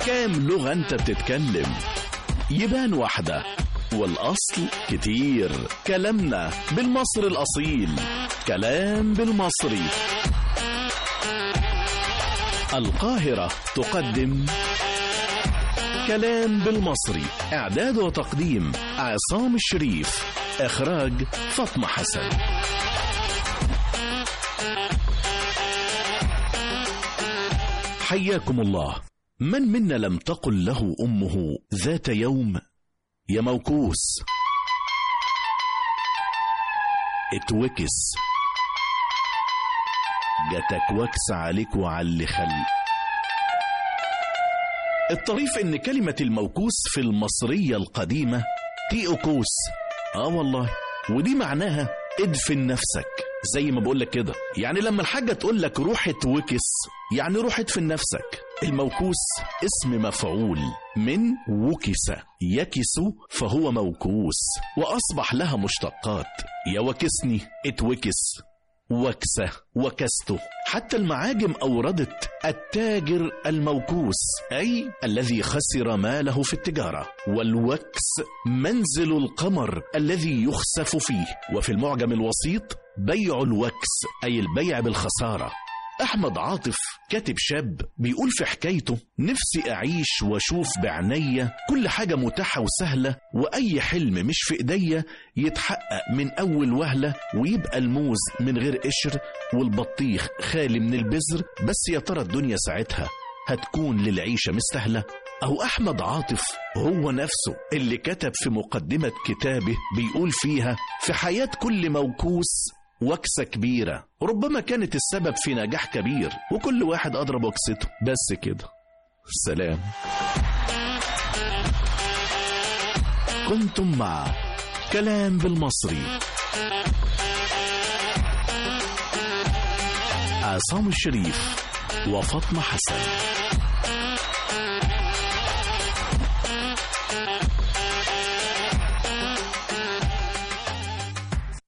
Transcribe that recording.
كام لغة انت بتتكلم يبان واحدة والأصل كتير كلامنا بالمصري الأصيل كلام بالمصري القاهرة تقدم كلام بالمصري إعداد وتقديم عصام الشريف إخراج فاطمة حسن حياكم الله من منا لم تقل له أمه ذات يوم يا موكوس اتوكس جاتك وكس عليك وعلى اللي خلق الطريف ان كلمة الموكوس في المصرية القديمة تيوكوس اه والله ودي معناها ادفن نفسك زي ما بقولك كده يعني لما الحاجة تقول لك روح اتوكس يعني روح ادفن نفسك الموكوس اسم مفعول من وكس يكس فهو موكوس وأصبح لها مشتقات يوكسني اتوكس وكسة وكسته حتى المعاجم أوردت التاجر الموكوس أي الذي خسر ماله في التجارة والوكس منزل القمر الذي يخسف فيه وفي المعجم الوسيط بيع الوكس أي البيع بالخسارة أحمد عاطف كاتب شاب بيقول في حكايته نفسي أعيش وأشوف بعناية كل حاجة متاحة وسهلة وأي حلم مش في إيديا يتحقق من أول وهلة ويبقى الموز من غير قشر والبطيخ خالي من البذر بس يا ترى الدنيا ساعتها هتكون للعيشة مستاهلة أو أحمد عاطف هو نفسه اللي كتب في مقدمة كتابه بيقول فيها في حياة كل موكوس وكسة كبيرة ربما كانت السبب في نجاح كبير وكل واحد أضرب وكسته بس كده سلام كنتم مع كلام بالمصري عصام الشريف وفاطمة حسن